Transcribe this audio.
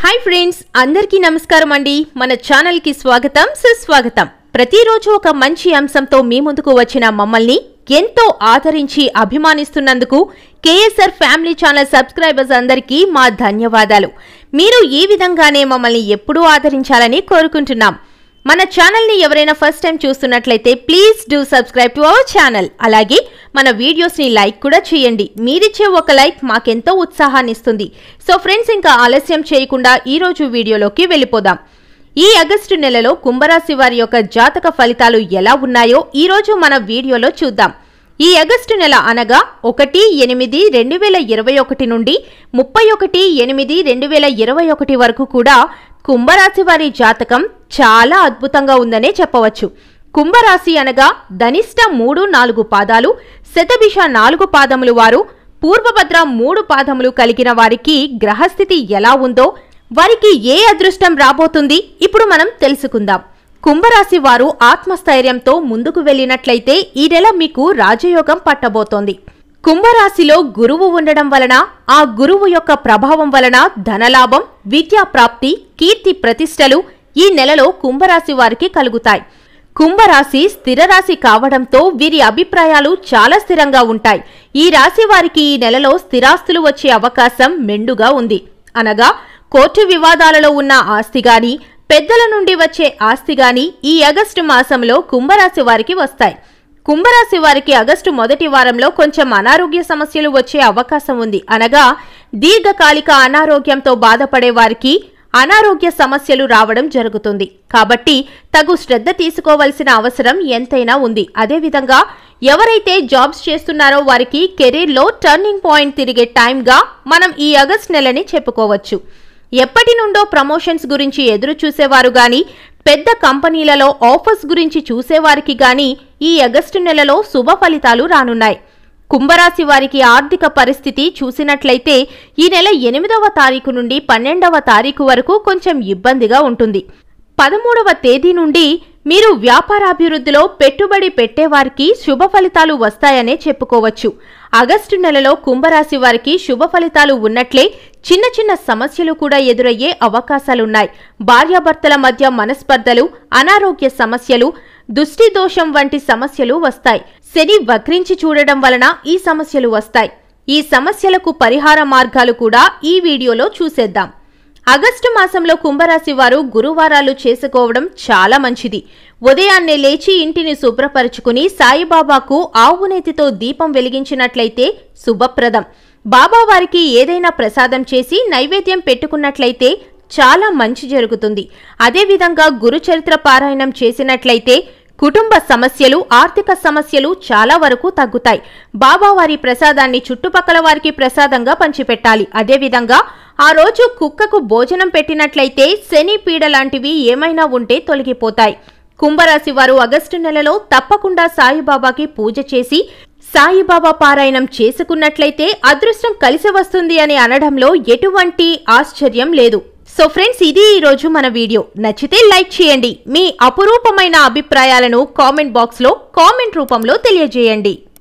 hi friends అందరికీ నమస్కారం అండి మన ఛానల్ కి స్వాగతం సుస్వాగతం ప్రతిరోజు ఒక మంచి అంశంతో మీ ముందుకు వచ్చిన మమ్మల్ని ఎంతో ఆదరించి అభిమానిస్తున్నందుకు కేఎస్ఆర్ ఫ్యామిలీ ఛానల్ సబ్స్క్రైబర్స్ అందరికీ మా ధన్యవాదాలు మీరు ఈ విధంగానే మమ్మల్ని ఎప్పుడూ ఆదరించాలని కోరుకుంటున్నాం మన ఛానల్ ని ఎవరైనా ఫస్ట్ టైం చూస్తున్నట్లయితే please do subscribe to our channel అలాగే మన వీడియోస్ ని లైక్ కూడా చేయండి మీరిచ్చే ఒక లైక్ మాకెంతో ఉత్సాహాన్ని ఇస్తుంది సో ఫ్రెండ్స్ ఇంకా ఆలస్యం చేయకుండా ఈ రోజు వీడియోలోకి వెళ్ళిపోదాం ఈ ఆగస్టు నెలలో కుంభరాశి వారి యొక్క జాతక ఫలితాలు ఎలా ఉన్నాయో ఈ రోజు మన వీడియోలో చూద్దాం ఈ ఆగస్టు నెల అనగా ఒకటి ఎనిమిది రెండు వేల ఇరవై ఒకటి నుండి ముప్పై ఒకటి ఎనిమిది రెండు వేల ఇరవై ఒకటి వరకు కూడా కుంభరాశి వారి జాతకం చాలా అద్భుతంగా ఉందనే చెప్పవచ్చు కుంభరాశి అనగా ధనిష్ట మూడు నాలుగు పాదాలు శతభిష నాలుగు పాదములు వారు పూర్వభద్ర మూడు పాదములు కలిగిన వారికి గ్రహస్థితి ఎలా ఉందో వారికి ఏ అదృష్టం రాబోతుంది ఇప్పుడు మనం తెలుసుకుందాం కుంభరాశి వారు ఆత్మస్థైర్యంతో ముందుకు వెళ్ళినట్లయితే ఈ నెల మీకు రాజయోగం పట్టబోతోంది కుంభరాశిలో గురువు ఉండడం వలన ఆ గురువు యొక్క ప్రభావం వలన ధనలాభం విద్యా ప్రాప్తి కీర్తి ప్రతిష్టలు ఈ నెలలో కుంభరాశి వారికి కలుగుతాయి కుంభరాశి స్థిర రాశి కావడంతో వీరి అభిప్రాయాలు చాలా స్థిరంగా ఉంటాయి ఈ రాశి వారికి ఈ నెలలో స్థిరాస్తులు వచ్చే అవకాశం మెండుగా ఉంది అనగా కోర్టు వివాదాలలో ఉన్న ఆస్తి గాని పెద్దల నుండి వచ్చే ఆస్తి గాని ఈ ఆగస్టు మాసంలో కుంభరాశి వారికి వస్తాయి కుంభరాశి వారికి ఆగస్టు మొదటి వారంలో కొంచెం అనారోగ్య సమస్యలు వచ్చే అవకాశం ఉంది అనగా దీర్ఘకాలిక అనారోగ్యంతో బాధపడే వారికి అనారోగ్య సమస్యలు రావడం జరుగుతుంది కాబట్టి తగు శ్రద్ధ తీసుకోవలసిన అవసరం ఎంతైనా ఉంది అదేవిధంగా ఎవరైతే జాబ్స్ చేస్తున్నారో వారికి కెరీర్లో టర్నింగ్ పాయింట్ తిరిగే టైంగా మనం ఈ ఆగస్ట్ నెలని చెప్పుకోవచ్చు ఎప్పటి నుండో ప్రమోషన్స్ గురించి ఎదురు చూసేవారు గాని పెద్ద కంపెనీలలో ఆఫర్స్ గురించి చూసేవారికి గాని ఈ ఆగస్టు నెలలో శుభ ఫలితాలు రానున్నాయి కుంభరాశి వారికి ఆర్థిక పరిస్థితి చూసినట్లయితే ఈ నెల ఎనిమిదవ తారీఖు నుండి పన్నెండవ తారీఖు వరకు కొంచెం ఇబ్బందిగా ఉంటుంది పదమూడవ తేదీ నుండి మీరు వ్యాపారాభివృద్ధిలో పెట్టుబడి పెట్టేవారికి శుభ ఫలితాలు వస్తాయనే చెప్పుకోవచ్చు ఆగస్టు నెలలో కుంభరాశి వారికి శుభ ఫలితాలు ఉన్నట్లే చిన్న చిన్న సమస్యలు కూడా ఎదురయ్యే అవకాశాలున్నాయి భార్యాభర్తల మధ్య మనస్పర్ధలు అనారోగ్య సమస్యలు దుష్టి దోషం వంటి సమస్యలు వస్తాయి శని వక్రించి చూడడం వలన ఈ సమస్యలు వస్తాయి ఈ సమస్యలకు పరిహార మార్గాలు కూడా ఈ వీడియోలో చూసేద్దాం ఆగస్టు మాసంలో కుంభరాశి వారు గురువారాలు చేసుకోవడం చాలా మంచిది ఉదయాన్నే లేచి ఇంటిని శుభ్రపరుచుకుని సాయిబాబాకు ఆవు నేతితో దీపం వెలిగించినట్లయితే శుభప్రదం బాబా వారికి ఏదైనా ప్రసాదం చేసి నైవేద్యం పెట్టుకున్నట్లయితే చాలా మంచి జరుగుతుంది అదేవిధంగా గురు చరిత్ర పారాయణం చేసినట్లయితే కుటుంబ సమస్యలు ఆర్థిక సమస్యలు చాలా వరకు తగ్గుతాయి బాబా వారి ప్రసాదాన్ని చుట్టుపక్కల వారికి ప్రసాదంగా పంచిపెట్టాలి అదేవిధంగా ఆ రోజు కుక్కకు భోజనం పెట్టినట్లయితే శని పీడ లాంటివి ఏమైనా ఉంటే తొలగిపోతాయి కుంభరాశి వారు ఆగస్టు నెలలో తప్పకుండా సాయిబాబాకి పూజ చేసి సాయిబాబా పారాయణం చేసుకున్నట్లయితే అదృష్టం కలిసి వస్తుంది అని అనడంలో ఎటువంటి ఆశ్చర్యం లేదు సో ఫ్రెండ్స్ ఇది ఈ రోజు మన వీడియో నచ్చితే లైక్ చేయండి మీ అపురూపమైన అభిప్రాయాలను కామెంట్ బాక్స్ లో కామెంట్ రూపంలో తెలియజేయండి